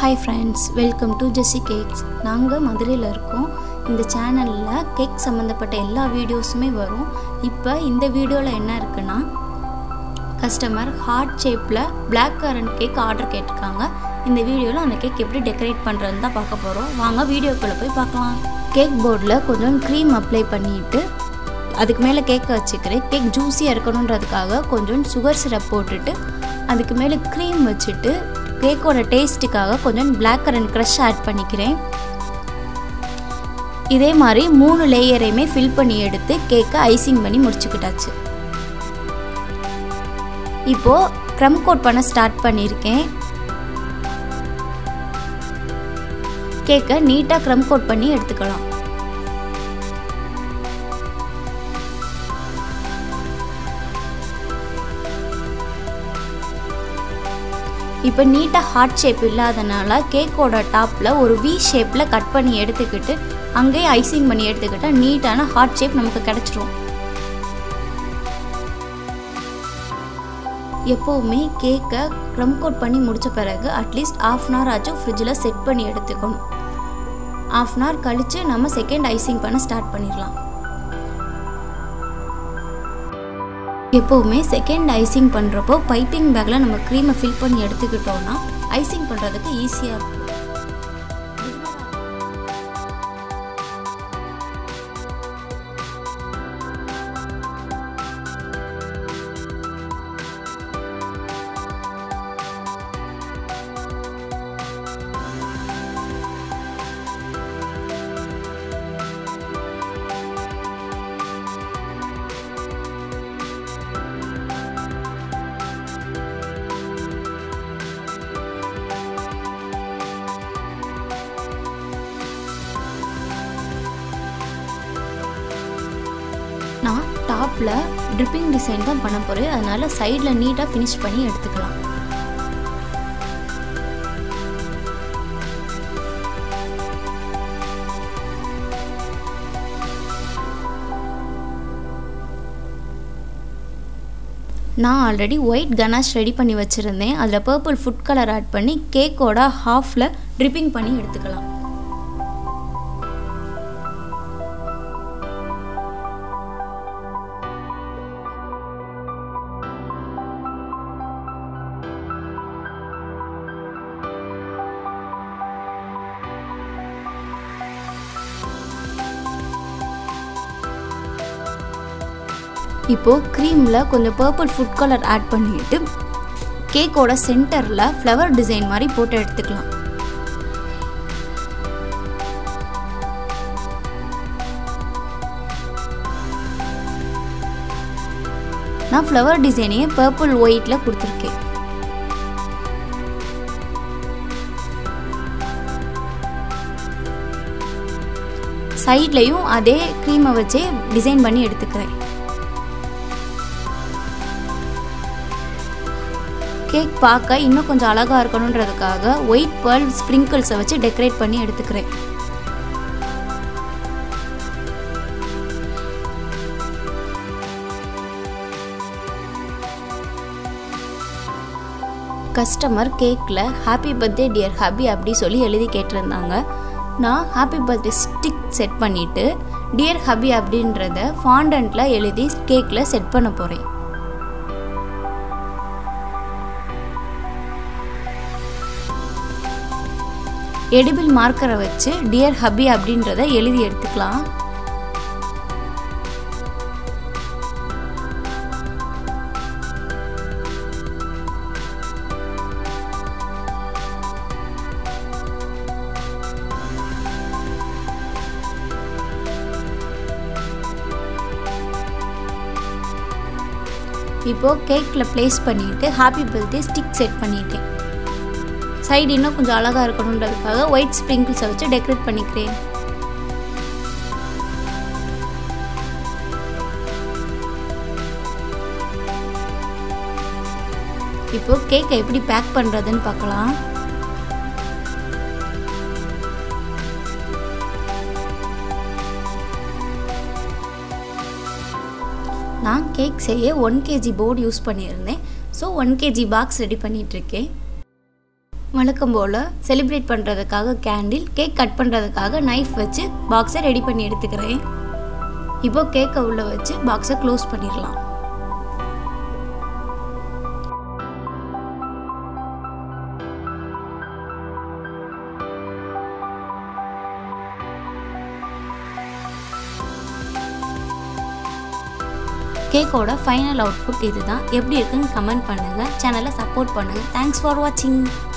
hi friends welcome to Jessy cakes நாங்கள் மதுரையில் இருக்கோம் இந்த சேனலில் கேக் சம்மந்தப்பட்ட எல்லா வீடியோஸுமே வரும் இப்போ இந்த வீடியோவில் என்ன இருக்குன்னா கஸ்டமர் ஹார்ட் ஷேப்பில் Black கரண்ட் கேக் ஆர்டர் கேட்டிருக்காங்க இந்த வீடியோவில் அந்த கேக் எப்படி டெக்கரேட் பண்ணுறதுன்னு தான் பார்க்க போகிறோம் வாங்க வீடியோக்குள்ளே போய் பார்க்கலாம் கேக் போர்டில் கொஞ்சம் க்ரீம் அப்ளை பண்ணிட்டு அதுக்கு மேலே கேக்கை வச்சுக்கிறேன் கேக் ஜூஸியாக இருக்கணுன்றதுக்காக கொஞ்சம் சுகர் சிரப் போட்டுட்டு அதுக்கு மேலே க்ரீம் வச்சுட்டு கேக்கோட டேஸ்ட்டுக்காக கொஞ்சம் Black கரண்ட் க்ரஷ் ஆட் பண்ணிக்கிறேன் இதே மாதிரி மூணு லேயரையுமே ஃபில் பண்ணி எடுத்து கேக்கை ஐசிங் பண்ணி முடிச்சுக்கிட்டாச்சு இப்போது க்ரம் கோட் பண்ண ஸ்டார்ட் பண்ணியிருக்கேன் கேக்கை நீட்டாக க்ரம் கோட் பண்ணி எடுத்துக்கலாம் இப்போ நீட்டாக ஹார்ட் ஷேப் இல்லாதனால கேக்கோட டாப்பில் ஒரு வி ஷேப்பில் கட் பண்ணி எடுத்துக்கிட்டு அங்கேயே ஐசிங் பண்ணி எடுத்துக்கிட்டால் நீட்டான ஹார்ட் ஷேப் நமக்கு கிடச்சிரும் எப்போவுமே கேக்கை க்ரம் கோட் பண்ணி முடித்த பிறகு அட்லீஸ்ட் ஆஃப் அன் ஹவர் ஆச்சும் ஃப்ரிட்ஜில் செட் பண்ணி எடுத்துக்கணும் ஆஃப் அன் ஹவர் கழித்து நம்ம செகண்ட் ஐசிங் பண்ண ஸ்டார்ட் பண்ணிடலாம் எப்போவுமே செகண்ட் ஐசிங் பண்ணுறப்போ பைப்பிங் பேக்கில் நம்ம க்ரீமை ஃபில் பண்ணி எடுத்துக்கிட்டோன்னா ஐசிங் பண்ணுறதுக்கு ஈஸியாக இருக்கும் நான் டாப்பில் ட்ரிப்பிங் டிசைன் தான் பண்ண போகிறேன் அதனால் சைடில் நீட்டாக ஃபினிஷ் பண்ணி எடுத்துக்கலாம் நான் ஆல்ரெடி ஒயிட் கனாஷ் ரெடி பண்ணி வச்சுருந்தேன் அதில் பர்பிள் ஃபுட் கலர் ஆட் பண்ணி கேக்கோட ஹாஃபில் ட்ரிப்பிங் பண்ணி எடுத்துக்கலாம் இப்போது க்ரீமில் கொஞ்சம் பர்பிள் ஃபுட் கலர் ஆட் பண்ணிட்டு கேக்கோட சென்டரில் ஃப்ளவர் டிசைன் மாதிரி போட்டு எடுத்துக்கலாம் நான் ஃப்ளவர் டிசைனையே பர்பிள் ஒயிட்டில் கொடுத்துருக்கேன் சைட்லேயும் அதே க்ரீமை வச்சே டிசைன் பண்ணி எடுத்துக்கிறேன் கேக் பார்க்க இன்னும் கொஞ்சம் அழகாக இருக்கணுன்றதுக்காக ஒயிட் பேர்ல் ஸ்ப்ரிங்கிள்ஸை வச்சு டெக்கரேட் பண்ணி எடுத்துக்கிறேன் கஸ்டமர் கேக்கில் ஹாப்பி பர்த்டே டியர் ஹாப்பி அப்படி சொல்லி எழுதி கேட்டிருந்தாங்க நான் ஹாப்பி பர்த்டே ஸ்டிக் செட் பண்ணிவிட்டு டியர் ஹபி அப்படின்றத ஃபாண்டன்ட்டில் எழுதி கேக்கில் செட் பண்ண போகிறேன் எடிபிள் மார்க்கரை வச்சு டியர் ஹபி அப்படின்றத எழுதி எடுத்துக்கலாம் இப்போது கேக்கில் ப்ளேஸ் பண்ணிவிட்டு ஹாப்பி பர்த்டே ஸ்டிக் செட் பண்ணிட்டேன் சைடு இன்னும் கொஞ்சம் அழகாக இருக்கணுன்றதுக்காக ஒயிட் ஸ்ப்ரிங்கிள்ஸை வச்சு டெக்கரேட் பண்ணிக்கிறேன் இப்போ கேக்கை எப்படி பேக் பண்ணுறதுன்னு பார்க்கலாம் நான் கேக் செய்ய ஒன் கேஜி போர்டு யூஸ் பண்ணியிருந்தேன் so one KG box ready பண்ணிகிட்ருக்கேன் வழக்கம் போல் செலிப்ரேட் பண்ணுறதுக்காக கேண்டில் கேக் கட் பண்ணுறதுக்காக நைஃப் வச்சு பாக்ஸை ரெடி பண்ணி எடுத்துக்கிறேன் இப்போ கேக்கை உள்ளே வச்சு பாக்ஸை க்ளோஸ் பண்ணிடலாம் கேக்கோட ஃபைனல் அவுட்புட் இதுதான் எப்படி இருக்குன்னு கமெண்ட் பண்ணுங்கள் சேனலை சப்போர்ட் பண்ணுங்கள் தேங்க்ஸ் ஃபார் வாட்சிங்